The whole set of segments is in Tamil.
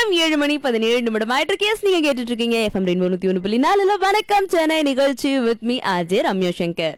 நேரம் ஏழு மணி பதினேழு நிமிடம் ஆயிட்டு கேஸ் நீங்க கேட்டுட்டு இருக்கீங்க எஃப்எம் ரெண்டு நூத்தி ஒன்று புள்ளி நாலுல வணக்கம் சென்னை நிகழ்ச்சி வித் மீ அஜய் ரம்யா சங்கர்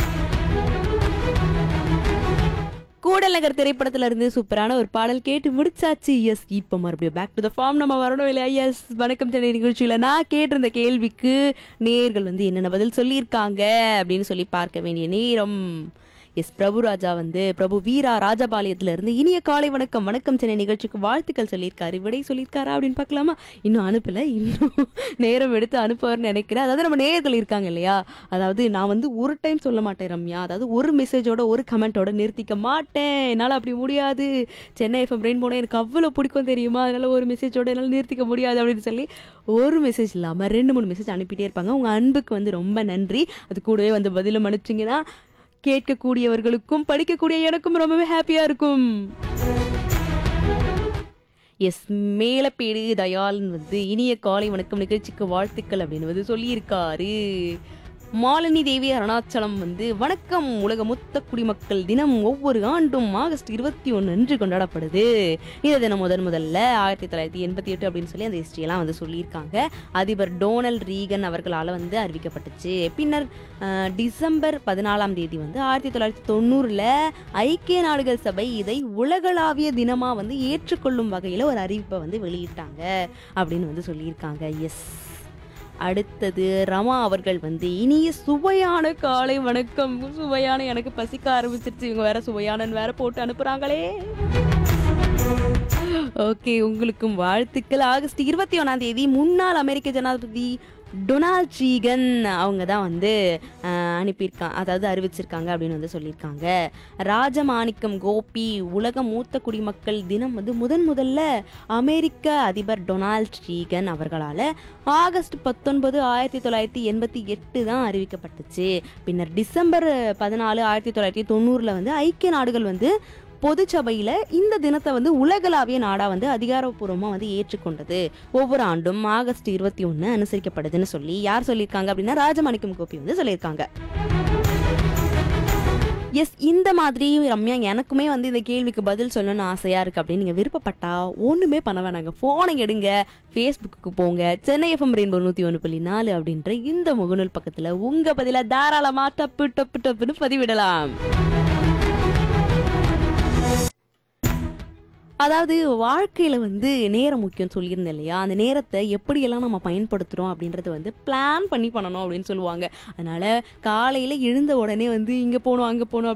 கூடல் நகர் திரைப்படத்துல இருந்து சூப்பரான ஒரு பாடல் கேட்டு முடிச்சாச்சு எஸ் இப்போ மறுபடியும் பேக் டு த ஃபார்ம் நம்ம வரணும் இல்லையா எஸ் வணக்கம் சென்னை நிகழ்ச்சியில நான் கேட்டிருந்த கேள்விக்கு நேர்கள் வந்து என்னென்ன பதில் சொல்லியிருக்காங்க அப்படின்னு சொல்லி பார்க்க வேண்டிய நேரம் எஸ் பிரபு ராஜா வந்து பிரபு வீரா ராஜபாளையத்துல இருந்து இனிய காலை வணக்கம் வணக்கம் சென்னை நிகழ்ச்சிக்கு வாழ்த்துக்கள் சொல்லியிருக்காரு விடை சொல்லியிருக்காரா அப்படின்னு பார்க்கலாமா இன்னும் அனுப்பல இன்னும் நேரம் எடுத்து அனுப்புவார்னு நினைக்கிறேன் அதாவது நம்ம நேயர்கள் இருக்காங்க இல்லையா அதாவது நான் வந்து ஒரு டைம் சொல்ல மாட்டேன் ரம்யா அதாவது ஒரு மெசேஜோட ஒரு கமெண்டோட நிறுத்திக்க மாட்டேன் என்னால் அப்படி முடியாது சென்னை எஃப்எம் ரெயின் போனால் எனக்கு அவ்வளோ பிடிக்கும் தெரியுமா அதனால ஒரு மெசேஜோட என்னால் நிறுத்திக்க முடியாது அப்படின்னு சொல்லி ஒரு மெசேஜ் இல்லாமல் ரெண்டு மூணு மெசேஜ் அனுப்பிட்டே இருப்பாங்க உங்கள் அன்புக்கு வந்து ரொம்ப நன்றி அது கூடவே வந்து பதிலும் அனுப்பிச்சிங்கன்னா கேட்கக்கூடியவர்களுக்கும் படிக்கக்கூடிய எனக்கும் ரொம்பவே ஹாப்பியாக இருக்கும் எஸ் மேலப்பேடு தயாளன் வந்து இனிய காலை வணக்கம் நிகழ்ச்சிக்கு வாழ்த்துக்கள் அப்படின்னு வந்து சொல்லியிருக்காரு மாலினி தேவி அருணாச்சலம் வந்து வணக்கம் உலக மொத்த குடிமக்கள் தினம் ஒவ்வொரு ஆண்டும் ஆகஸ்ட் இருபத்தி ஒன்று அன்று கொண்டாடப்படுது இந்த தினம் முதன் முதல்ல ஆயிரத்தி தொள்ளாயிரத்தி எண்பத்தி எட்டு அப்படின்னு சொல்லி அந்த ஹிஸ்ட்ரியெல்லாம் வந்து சொல்லியிருக்காங்க அதிபர் டோனல்ட் ரீகன் அவர்களால் வந்து அறிவிக்கப்பட்டுச்சு பின்னர் அஹ், டிசம்பர் பதினாலாம் தேதி வந்து ஆயிரத்தி தொள்ளாயிரத்தி தொண்ணூறில் ஐக்கிய நாடுகள் சபை இதை உலகளாவிய தினமாக வந்து ஏற்றுக்கொள்ளும் வகையில் ஒரு அறிவிப்பை வந்து வெளியிட்டாங்க அப்படின்னு வந்து சொல்லியிருக்காங்க எஸ் அடுத்தது ரமா அவர்கள் வந்து இனிய சுவையான காலை வணக்கம் சுவையான எனக்கு பசிக்க ஆரம்பிச்சிருச்சு இவங்க வேற சுவையானன்னு வேற போட்டு அனுப்புறாங்களே ஓகே உங்களுக்கும் வாழ்த்துக்கள் ஆகஸ்ட் இருபத்தி ஒன்றாம் தேதி முன்னாள் அமெரிக்க ஜனாதிபதி டொனால்ட் ரீகன் அவங்க தான் வந்து அஹ், அனுப்பியிருக்காங்க அதாவது அறிவிச்சிருக்காங்க அப்படின்னு வந்து சொல்லியிருக்காங்க ராஜமாணிக்கம் கோபி உலக மூத்த குடிமக்கள் தினம் வந்து முதன் முதல்ல அமெரிக்க அதிபர் டொனால்ட் ரீகன் அவர்களால் ஆகஸ்ட் பத்தொன்பது ஆயிரத்தி தொள்ளாயிரத்தி எண்பத்தி எட்டு தான் அறிவிக்கப்பட்டுச்சு பின்னர் டிசம்பர் பதினாலு ஆயிரத்தி தொள்ளாயிரத்தி தொண்ணூறில் வந்து ஐக்கிய நாடுகள் வந்து பொதுச்சபையில் இந்த தினத்தை வந்து உலகளாவிய நாடாக வந்து அதிகாரப்பூர்வமாக வந்து ஏற்றுக்கொண்டது ஒவ்வொரு ஆண்டும் ஆகஸ்ட் இருபத்தி ஒன்று அனுசரிக்கப்படுதுன்னு சொல்லி யார் சொல்லியிருக்காங்க அப்படின்னா ராஜமாணிக்கம் கோபி வந்து சொல்லியிருக்காங்க எஸ் இந்த மாதிரி ரம்யா எனக்குமே வந்து இந்த கேள்விக்கு பதில் சொல்லணும்னு ஆசையாக இருக்குது அப்படின்னு நீங்கள் விருப்பப்பட்டா ஒன்றுமே பண்ண வேணாங்க ஃபோனை எடுங்க ஃபேஸ்புக்கு போங்க சென்னை எஃப்எம் ரெயின்போ நூற்றி ஒன்று புள்ளி நாலு அப்படின்ற இந்த முகநூல் பக்கத்தில் உங்கள் பதிலாக தாராளமாக டப்பு டப்பு டப்புன்னு பதிவிடலாம் அதாவது வாழ்க்கையில் வந்து நேரம் முக்கியம் சொல்லியிருந்தேன் இல்லையா அந்த நேரத்தை எப்படியெல்லாம் நம்ம பயன்படுத்துகிறோம் அப்படின்றத வந்து பிளான் பண்ணி பண்ணணும் அப்படின்னு சொல்லுவாங்க அதனால் காலையில் எழுந்த உடனே வந்து இங்கே போகணும் அங்கே போகணும்